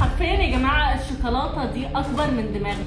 حرفيا يا جماعه الشوكولاته دي اكبر من دماغي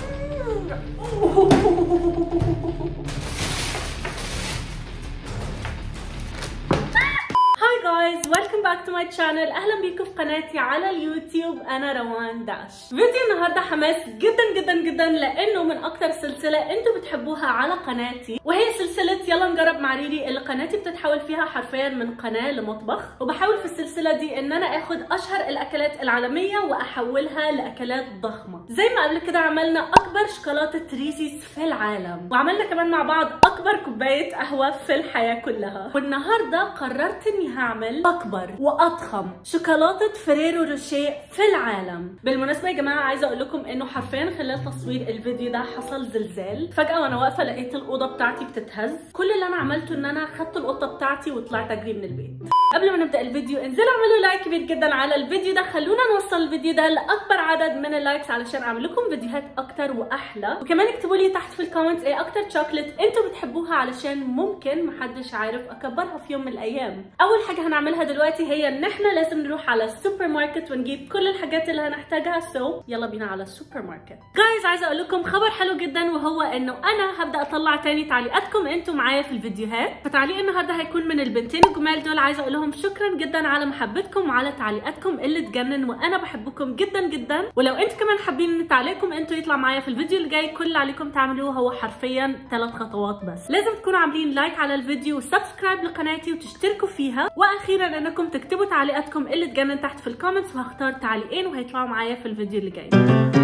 هاي جايز ويلكم باك تو ماي شانل اهلا بيكم في قناتي على اليوتيوب انا روان داش فيديو النهارده حماس جدا جدا جدا لانه من اكتر سلسله انتم بتحبوها على قناتي وهي سلسله يلا نجرب مع ريري اللي قناتي بتتحول فيها حرفيا من قناه لمطبخ وبحاول في السلسله دي ان انا اخد اشهر الاكلات العالميه واحولها لاكلات ضخمه زي ما قبل كده عملنا اكبر شوكولاته ريسيس في العالم وعملنا كمان مع بعض اكبر كوبايه قهوه في الحياه كلها والنهارده قررت اني هعمل اكبر واضخم شوكولاته فريرو روشيه في العالم بالمناسبه يا جماعه عايزه اقول لكم انه حرفيا خلال تصوير الفيديو ده حصل زلزال فجاه وانا واقفه لقيت الاوضه بتاعتي بتتهز كل اللي انا عملته ان انا خدت القطه بتاعتي وطلعت اجري من البيت قبل ما نبدا الفيديو انزلوا اعملوا لايك كبير جدا على الفيديو ده خلونا نوصل الفيديو ده لاكبر عدد من اللايكس علشان اعمل لكم فيديوهات اكتر واحلى وكمان اكتبوا لي تحت في الكومنتس ايه اكتر شوكليت انتوا بتحبوها علشان ممكن محدش عارف اكبرها في يوم من الايام اول حاجه هنعملها دلوقتي هي ان احنا لازم نروح على السوبر ماركت ونجيب كل الحاجات اللي هنحتاجها سو so, يلا بينا على السوبر ماركت جايز عايزه اقول لكم خبر حلو جدا وهو انه انا هبدا اطلع تاني تعليقاتكم انتوا معايا في الفيديوهات فتعليق النهارده هيكون من البنتين الجمال دول عايزه اقول لهم شكرا جدا على محبتكم وعلى تعليقاتكم اللي تجنن وانا بحبكم جدا جدا ولو انتوا كمان حابين ان تعليقكم انتوا يطلع معايا في الفيديو اللي جاي كل اللي عليكم تعملوه هو حرفيا ثلاث خطوات بس لازم تكونوا عاملين لايك على الفيديو وسبسكرايب لقناتي وتشتركوا فيها واخيرا انكم تكتبوا تعليقاتكم اللي تجنن تحت في الكومنتس وهختار تعليقين وهيطلعوا معايا في الفيديو اللي جاي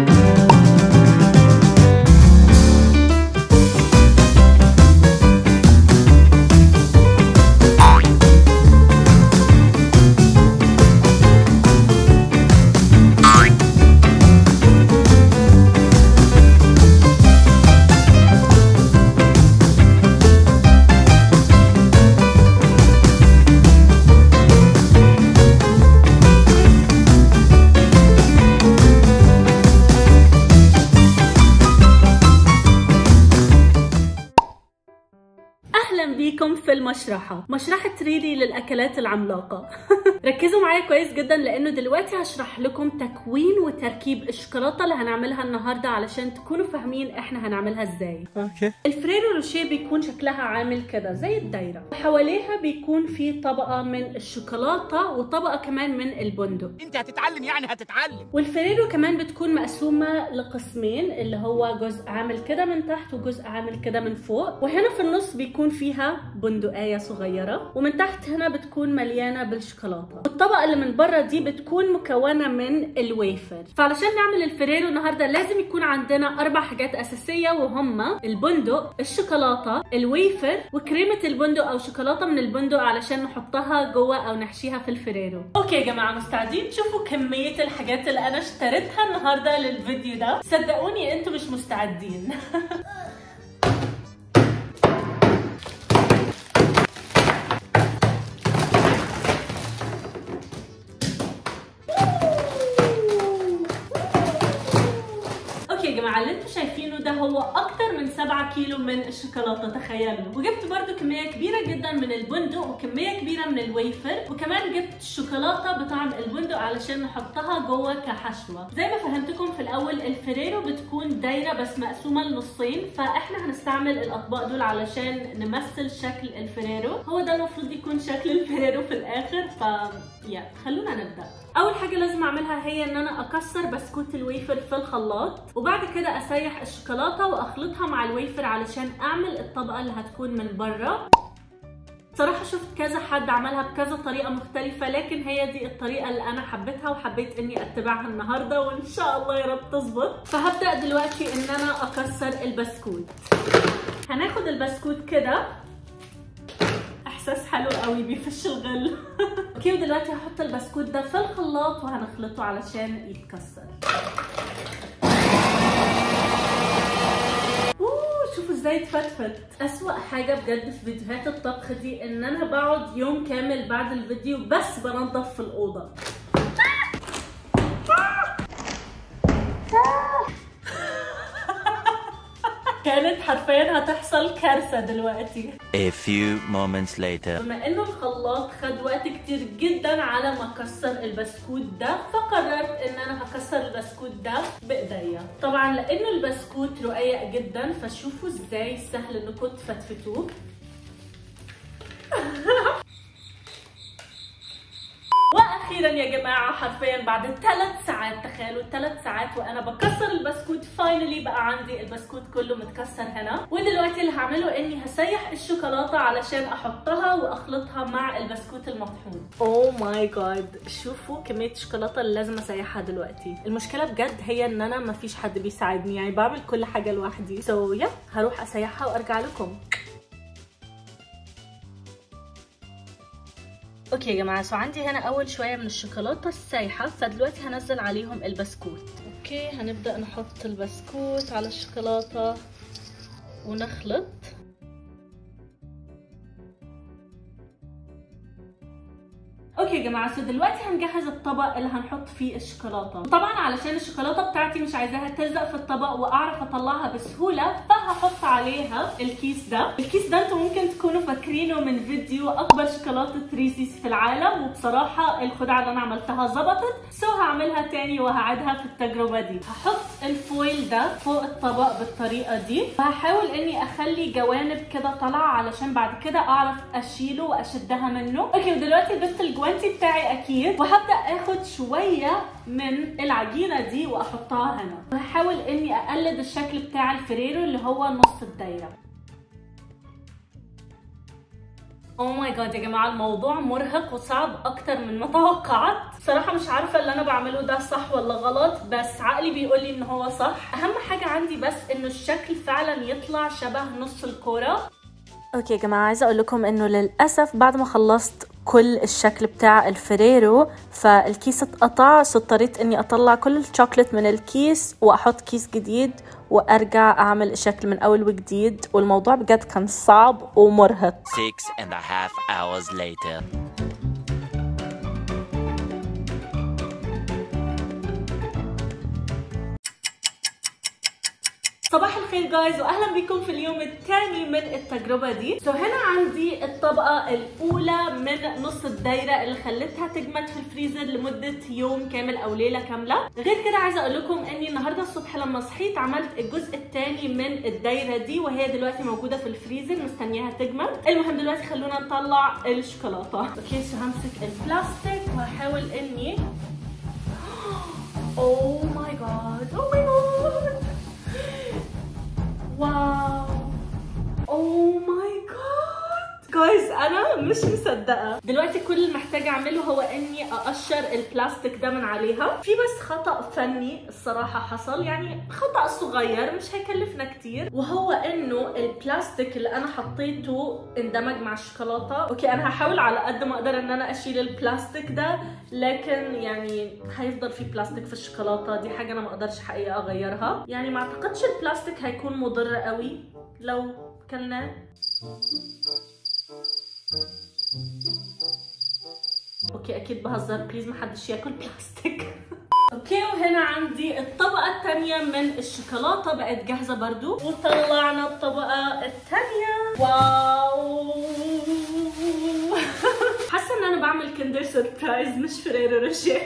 اهلا بيكم في المشرحه مشرحه ريلي للاكلات العملاقه ركزوا معايا كويس جدا لانه دلوقتي هشرح لكم تكوين وتركيب الشوكولاته اللي هنعملها النهارده علشان تكونوا فاهمين احنا هنعملها ازاي اوكي الفريرو روشيه بيكون شكلها عامل كده زي الدايره حواليها بيكون في طبقه من الشوكولاته وطبقه كمان من البندق انت هتتعلم يعني هتتعلم والفريرو كمان بتكون مقسومة لقسمين اللي هو جزء عامل كده من تحت وجزء عامل كده من فوق وهنا في النص بيكون فيها بندقية صغيرة ومن تحت هنا بتكون مليانة بالشوكولاتة والطبقة اللي من بره دي بتكون مكونة من الويفر فعلشان نعمل الفريرو النهاردة لازم يكون عندنا أربع حاجات أساسية وهما البندق الشوكولاتة الويفر وكريمة البندق أو شوكولاتة من البندق علشان نحطها جوه أو نحشيها في الفريرو أوكي يا جماعة مستعدين تشوفوا كمية الحاجات اللي أنا اشتريتها النهاردة للفيديو ده صدقوني أنتوا مش مستعدين اوكي يا جماعه اللي انتم شايفينه ده هو اكتر من 7 كيلو من الشوكولاته تخيلوا وجبت برده كميه كبيره جدا من البندق وكميه كبيره من الويفر وكمان جبت شوكولاته بطعم البندق علشان نحطها جوه كحشوه زي ما فهمتكم في الاول الفريرو بتكون دايره بس مقسومه لنصين فاحنا هنستعمل الاطباق دول علشان نمثل شكل الفريرو هو ده المفروض يكون شكل الفريرو في الاخر ف يا خلونا نبدا اول حاجه لازم اعملها هي ان انا اكسر بسكوت الويفر في الخلاط وبعد كده اسيح الشوكولاته واخلطها مع الويفر علشان اعمل الطبقه اللي هتكون من بره صراحة شفت كذا حد عملها بكذا طريقة مختلفة لكن هي دي الطريقة اللي أنا حبيتها وحبيت إني أتبعها النهاردة وإن شاء الله يا رب تظبط فهبدأ دلوقتي إن أنا أكسر البسكوت هناخد البسكوت كده احساس حلو قوي بيفش الغل اوكي ودلوقتي هحط البسكوت ده في الخلاط وهنخلطه علشان يتكسر اوه شوفوا ازاي اتفتفت اسوأ حاجة بجد في فيديوهات الطبخ دي ان انا بقعد يوم كامل بعد الفيديو بس بنضف في الأوضة كانت حرفيا هتحصل كارثه دلوقتي A few moments later. بما انه الخلاط خد وقت كتير جدا على ما كسر البسكوت ده فقررت ان انا هكسر البسكوت ده بايديا طبعا لانه البسكوت رقيق جدا فشوفوا ازاي سهل انكم تفتفتوه واخيرا يا جماعه حرفيا بعد ثلاث ساعات تخيلوا ثلاث ساعات وانا بكسر البسكوت فاينلي بقى عندي البسكوت كله متكسر هنا ودلوقتي اللي هعمله اني هسيح الشوكولاته علشان احطها واخلطها مع البسكوت المطحون اوه ماي جاد شوفوا كميه الشوكولاته اللي لازم اسيحها دلوقتي المشكله بجد هي ان انا ما فيش حد بيساعدني يعني بعمل كل حاجه لوحدي سو so, يا yeah, هروح اسيحها وارجع لكم اوكي يا جماعه سو عندي هنا اول شويه من الشوكولاته السايحه فدلوقتي هنزل عليهم البسكوت اوكي هنبدا نحط البسكوت على الشوكولاته ونخلط اوكي يا جماعه سو دلوقتي هنجهز الطبق اللي هنحط فيه الشوكولاته طبعا علشان الشوكولاته بتاعتي مش عايزاها تلزق في الطبق واعرف اطلعها بسهوله فهحط عليها الكيس ده الكيس ده انتم ممكن تكونوا فاكرينه من فيديو اكبر شوكولاته ريسيس في العالم وبصراحه الخدعه اللي انا عملتها ظبطت سو هعملها تاني وهعيدها في التجربه دي هحط الفويل ده فوق الطبق بالطريقه دي وهحاول اني اخلي جوانب كده طالعه علشان بعد كده اعرف اشيله واشدها منه اوكي ودلوقتي لبست الجوانب الجوانتي بتاعي اكيد وهبدا اخد شويه من العجينه دي واحطها هنا وهحاول اني اقلد الشكل بتاع الفريرو اللي هو نص الدايره اوه ماي جاد يا جماعه الموضوع مرهق وصعب اكتر من ما توقعت صراحه مش عارفه اللي انا بعمله ده صح ولا غلط بس عقلي بيقول لي ان هو صح اهم حاجه عندي بس انه الشكل فعلا يطلع شبه نص الكوره اوكي يا جماعه عايزه اقول لكم انه للاسف بعد ما خلصت كل الشكل بتاع الفريرو فالكيس اتقطع سو اضطريت اني اطلع كل الشوكليت من الكيس واحط كيس جديد وارجع اعمل الشكل من اول وجديد والموضوع بجد كان صعب ومرهق Six and a half hours later. صباح الخير جايز واهلا بكم في اليوم الثاني من التجربه دي سو هنا عندي الطبقه الاولى من نص الدايره اللي خليتها تجمد في الفريزر لمده يوم كامل او ليله كامله غير كده عايزه اقول لكم اني النهارده الصبح لما صحيت عملت الجزء الثاني من الدايره دي وهي دلوقتي موجوده في الفريزر مستنياها تجمد المهم دلوقتي خلونا نطلع الشوكولاته اوكي سو همسك البلاستيك وهحاول اني اوه ماي جاد اوه ماي جاد واو اوه ماي جاد جايز انا مش مصدقه دلوقتي كل اللي محتاجه اعمله هو اني اقشر البلاستيك ده من عليها في بس خطا فني الصراحه حصل يعني خطا صغير مش هيكلفنا كتير وهو انه البلاستيك اللي انا حطيته اندمج مع الشوكولاته اوكي انا هحاول على قد ما اقدر ان انا اشيل البلاستيك ده لكن يعني هيفضل في بلاستيك في الشوكولاته دي حاجه انا ما اقدرش حقيقه اغيرها يعني ما اعتقدش البلاستيك هيكون مضر قوي لو كلناه اوكي اكيد بهزر بليز ما حدش ياكل بلاستيك اوكي وهنا عندي الطبقة الثانية من الشوكولاتة بقت جاهزة برضو وطلعنا الطبقة الثانية واو حاسة ان انا بعمل كندر سربرايز مش فريرو روشيه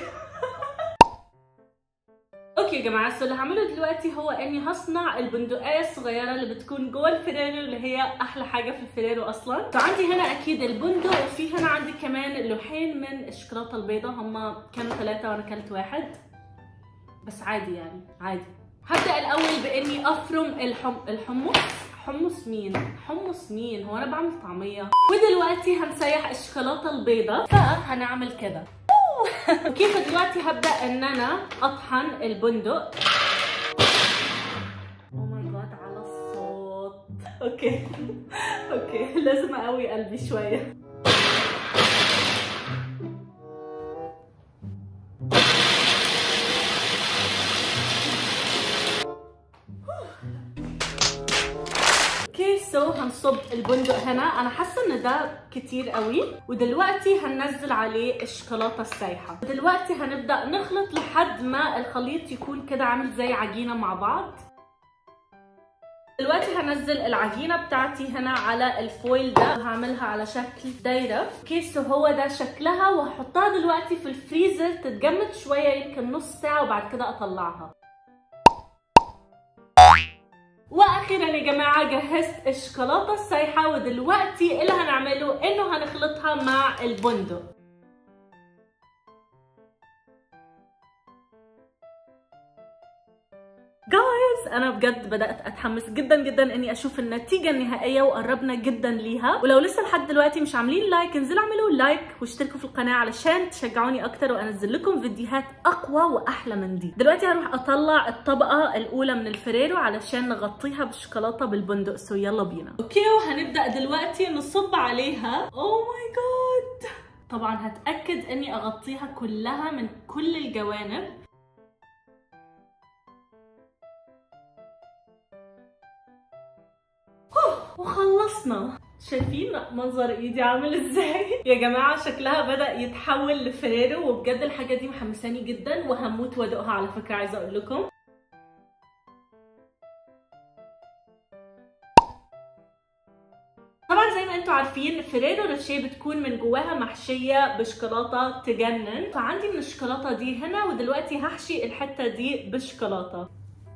اوكي يا جماعه سو اللي هعمله دلوقتي هو اني هصنع البندقيه الصغيره اللي بتكون جوه الفريرو اللي هي احلى حاجه في الفريرو اصلا فعندي هنا اكيد البندق وفي هنا عندي كمان لوحين من الشوكولاته البيضاء هما كانوا ثلاثه وانا كلت واحد بس عادي يعني عادي هبدا الاول باني افرم الحم... الحمص حمص مين حمص مين هو انا بعمل طعميه ودلوقتي هنسيح الشوكولاته البيضاء فهنعمل كده وكيف دلوقتي هبدا ان انا اطحن البندق او ماي جاد على الصوت اوكي اوكي لازم اقوي قلبي شويه اوكي سو هنصب البندق هنا انا حاسه ان ده كتير قوي ودلوقتي هننزل عليه الشوكولاته السايحه دلوقتي هنبدا نخلط لحد ما الخليط يكون كده عامل زي عجينه مع بعض دلوقتي هنزل العجينة بتاعتي هنا على الفويل ده وهعملها على شكل دايرة اوكي سو هو ده شكلها وهحطها دلوقتي في الفريزر تتجمد شوية يمكن نص ساعة وبعد كده اطلعها واخيرا يا جماعه جهزت الشوكولاته السايحه ودلوقتي اللي هنعمله انه هنخلطها مع البندق جايز انا بجد بدات اتحمس جدا جدا اني اشوف النتيجه النهائيه وقربنا جدا ليها ولو لسه لحد دلوقتي مش عاملين لايك انزلوا اعملوا لايك واشتركوا في القناه علشان تشجعوني اكتر وانزل لكم فيديوهات اقوى واحلى من دي دلوقتي هروح اطلع الطبقه الاولى من الفريرو علشان نغطيها بالشوكولاته بالبندق سو يلا بينا اوكي وهنبدا دلوقتي نصب عليها اوه ماي جاد طبعا هتاكد اني اغطيها كلها من كل الجوانب وخلصنا شايفين منظر ايدي عامل ازاي يا جماعه شكلها بدا يتحول لفريرو وبجد الحاجه دي محمساني جدا وهموت وادوقها على فكره عايزه اقول لكم طبعا زي ما انتم عارفين فريرو روشيه بتكون من جواها محشيه بشوكولاته تجنن فعندي من الشوكولاته دي هنا ودلوقتي هحشي الحته دي بشوكولاته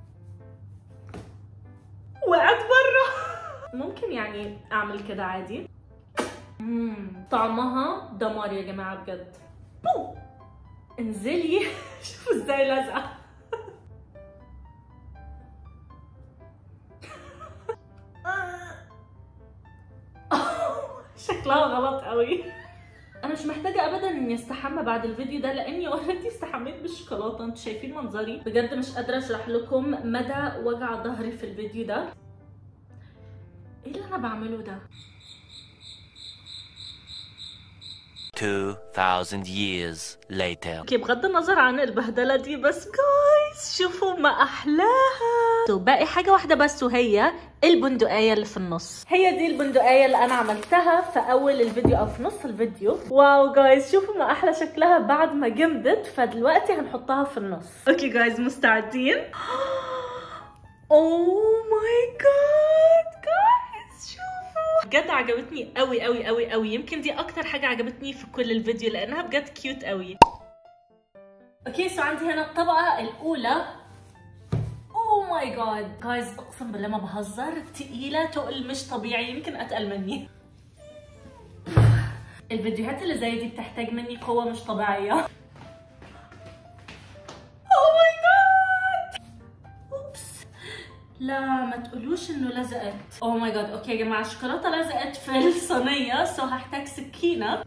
وقعت بره ممكن يعني اعمل كده عادي مم. طعمها دمار يا جماعه بجد بو. انزلي شوفوا ازاي لازقه شكلها غلط قوي انا مش محتاجه ابدا اني استحمى بعد الفيديو ده لاني اوريدي استحميت بالشوكولاته انتوا شايفين منظري بجد مش قادره اشرح لكم مدى وجع ظهري في الفيديو ده ايه اللي انا بعمله ده 2000 years later. اوكي بغض النظر عن البهدله دي بس جايز شوفوا ما احلاها تو باقي حاجه واحده بس وهي البندقيه اللي في النص هي دي البندقيه اللي انا عملتها في اول الفيديو او في نص الفيديو واو جايز شوفوا ما احلى شكلها بعد ما جمدت فدلوقتي هنحطها في النص اوكي جايز مستعدين اوه ماي جاد جايز شوفوا بجد عجبتني قوي قوي قوي قوي يمكن دي اكتر حاجه عجبتني في كل الفيديو لانها بجد كيوت قوي اوكي سو عندي هنا الطبقه الاولى اوه ماي جاد جايز اقسم بالله ما بهزر تقيله تقل مش طبيعي يمكن اتقل مني الفيديوهات اللي زي دي بتحتاج مني قوه مش طبيعيه اوه ماي جاد اوبس لا ما تقولوش انه لزقت اوه ماي جاد اوكي يا جماعه الشوكولاته لزقت في الصينيه سو هحتاج سكينه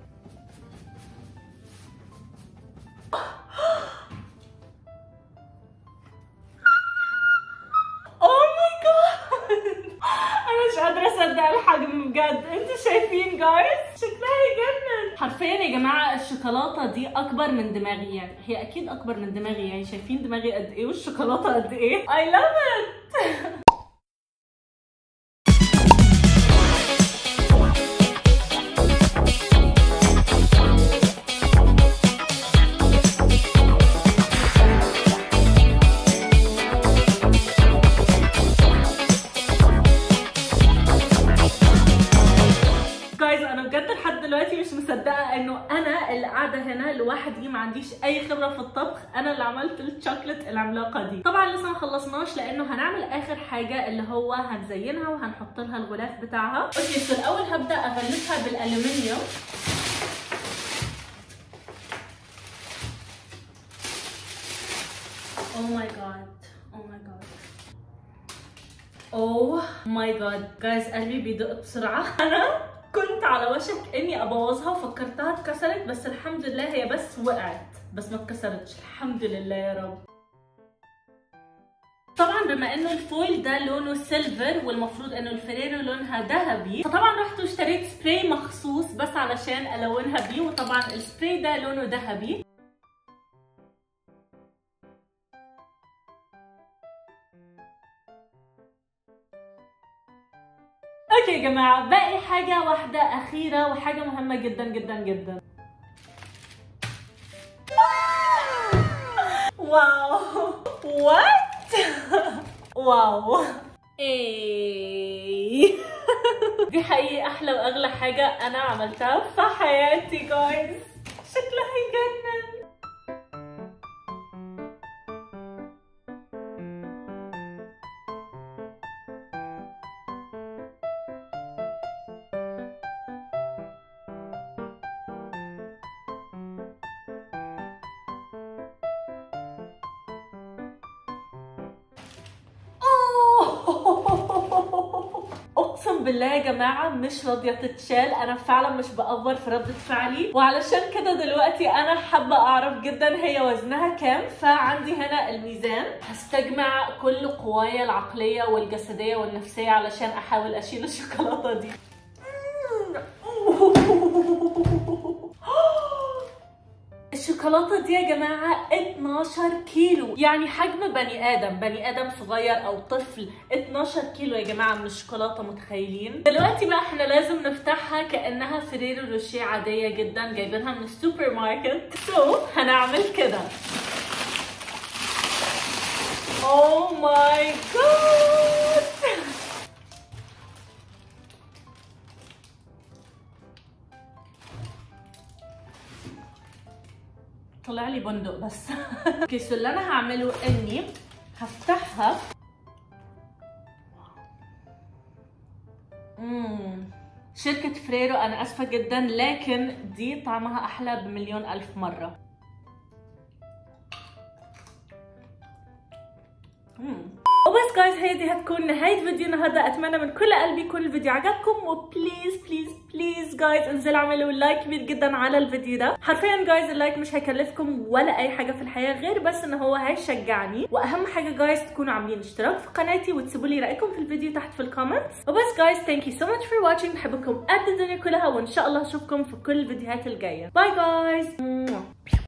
اوه ماي جاد انا مش قادره اصدق الحجم بجد انتوا شايفين جايز شكلها يجنن حرفيا يا جماعه الشوكولاته دي اكبر من دماغي يعني هي اكيد اكبر من دماغي يعني شايفين دماغي قد ايه والشوكولاته قد ايه اي لاف ات جايز انا بجد لحد دلوقتي مش مصدقه انه انا اللي قاعده هنا لوحدي ما عنديش اي خبره في الطبخ انا اللي عملت الشوكليت العملاقه دي طبعا لسه ما خلصناش لانه هنعمل اخر حاجه اللي هو هنزينها وهنحط لها الغلاف بتاعها اوكي سو الاول هبدا اغلفها بالالومنيوم Oh my god. Oh my god. اوه ماي جاد جايز قلبي بيدق بسرعه انا كنت على وشك اني ابوظها وفكرتها اتكسرت بس الحمد لله هي بس وقعت بس ما اتكسرتش الحمد لله يا رب طبعا بما انه الفويل ده لونه سيلفر والمفروض انه الفريرو لونها ذهبي فطبعا رحت واشتريت سبراي مخصوص بس علشان الونها بيه وطبعا السبراي ده لونه ذهبي اوكي يا جماعه باقي حاجه واحده اخيره وحاجه مهمه جدا جدا جدا واو وات واو ايه دي حقيقي احلى واغلى حاجه انا عملتها في حياتي جايز شكلها يجنن اقسم بالله يا جماعه مش راضيه تتشال انا فعلا مش بأفور في رده فعلي وعلشان كده دلوقتي انا حابه اعرف جدا هي وزنها كام فعندي هنا الميزان هستجمع كل قوايا العقليه والجسديه والنفسيه علشان احاول اشيل الشوكولاته دي الشوكولاته دي يا جماعه 12 كيلو يعني حجم بني ادم بني ادم صغير او طفل 12 كيلو يا جماعه من الشوكولاته متخيلين دلوقتي بقى احنا لازم نفتحها كانها فريرو روشيه عاديه جدا جايبينها من السوبر ماركت سو so, هنعمل كده اوه ماي جاد طلع لي بندق بس اوكي سو اللي انا هعمله اني هفتحها مم. شركة فريرو أنا آسفة جدا لكن دي طعمها أحلى بمليون ألف مرة مم. وبس جايز هي دي هتكون نهاية فيديو النهاردة أتمنى من كل قلبي يكون الفيديو عجبكم وبليز بليز بليز جايز انزلوا اعملوا لايك كبير جدا على الفيديو ده حرفيا جايز اللايك مش هيكلفكم ولا أي حاجة في الحياة غير بس إن هو هيشجعني وأهم حاجة جايز تكونوا عاملين اشتراك في قناتي وتسيبوا لي رأيكم في الفيديو تحت في الكومنتس وبس جايز ثانك يو سو ماتش فور واتشينج بحبكم قد الدنيا كلها وإن شاء الله أشوفكم في كل الفيديوهات الجاية باي جايز